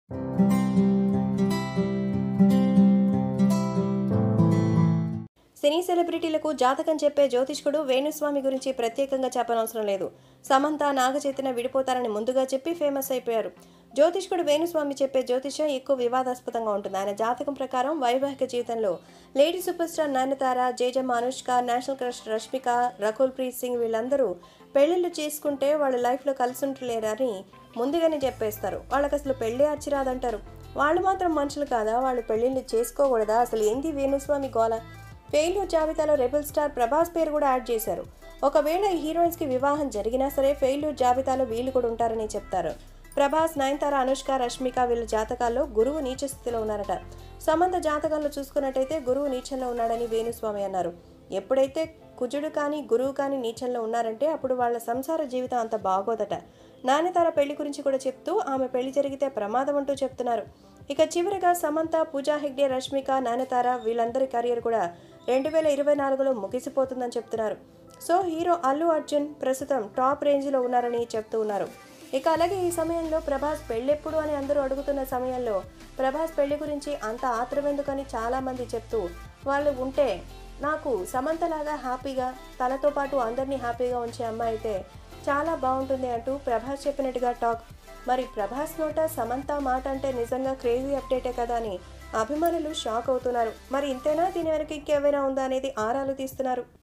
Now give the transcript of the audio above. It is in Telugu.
సినీ సెలబ్రిటీలకు జాతకం చెప్పే జ్యోతిష్కుడు వేణుస్వామి గురించి ప్రత్యేకంగా చెప్పనవసరం లేదు సమంత నాగ చైతన్య విడిపోతారని ముందుగా చెప్పి ఫేమస్ అయిపోయారు జ్యోతిష్కుడు వేణుస్వామి చెప్పే జ్యోతిషం ఎక్కువ వివాదాస్పదంగా ఉంటుంది ఆయన జాతకం ప్రకారం వైవాహిక జీవితంలో lady super star Nayanthara Jejamma Anushka national crush Rashmika Rakul Preet Singh వీళ్ళందరూ పెళ్లిళ్ళు చేసుకుంటే వాళ్ళ లైఫ్లో కలిసి ఉంటలేరని ముందుగానే చెప్పేస్తారు వాళ్ళకి అసలు పెళ్ళి అచ్చిరాదంటారు వాళ్ళు మాత్రం మనుషులు కాదా వాళ్ళు పెళ్లిళ్ళు చేసుకోకూడదా అసలు ఏంది వేణుస్వామి గోల ఫెయిల్యూర్ జాబితాలో రెబల్ స్టార్ ప్రభాస్ పేరు కూడా యాడ్ చేశారు ఒకవేళ ఈ హీరోయిన్స్ కి వివాహం జరిగినా సరే ఫెయిల్యూర్ జాబితాలో వీళ్ళు కూడా ఉంటారని చెప్తారు ప్రభాస్ నయనతార అనుష్క రష్మిక వీళ్ళ జాతకాల్లో గురువు నీచ స్థితిలో ఉన్నారట సమంత జాతకాల్లో చూసుకున్నట్టయితే గురువు నీచంలో ఉన్నాడని వేణుస్వామి అన్నారు ఎప్పుడైతే కుజుడు కానీ గురువు కానీ నీచంలో ఉన్నారంటే అప్పుడు వాళ్ళ సంసార జీవితం అంత బాగోదట నాన్నతార పెళ్లి గురించి కూడా చెప్తూ ఆమె పెళ్లి జరిగితే ప్రమాదం అంటూ చెప్తున్నారు ఇక చివరిగా సమంత పూజా హెగ్డే రష్మిక నాన్నతార వీళ్ళందరి కెరియర్ కూడా రెండు వేల ఇరవై నాలుగులో ముగిసిపోతుందని చెప్తున్నారు సో హీరో అల్లు అర్జున్ ప్రస్తుతం టాప్ రేంజ్లో ఉన్నారని చెప్తూ ఉన్నారు ఇక అలాగే ఈ సమయంలో ప్రభాస్ పెళ్ళెప్పుడు అని అందరూ అడుగుతున్న సమయంలో ప్రభాస్ పెళ్లి గురించి అంత ఆత్రమెందుకని చాలామంది చెప్తూ వాళ్ళు ఉంటే నాకు సమంతలాగా హ్యాపీగా తనతో పాటు అందరినీ హ్యాపీగా ఉంచే అమ్మాయి అయితే చాలా బాగుంటుంది అంటూ ప్రభాస్ చెప్పినట్టుగా టాక్ మరి ప్రభాస్ నోట సమంత మాట అంటే నిజంగా క్రేజీ అప్డేటే కదా అని అభిమానులు షాక్ అవుతున్నారు మరి ఇంతేనా దీని వెనక ఇంకేమైనా ఉందా అనేది ఆరాలు తీస్తున్నారు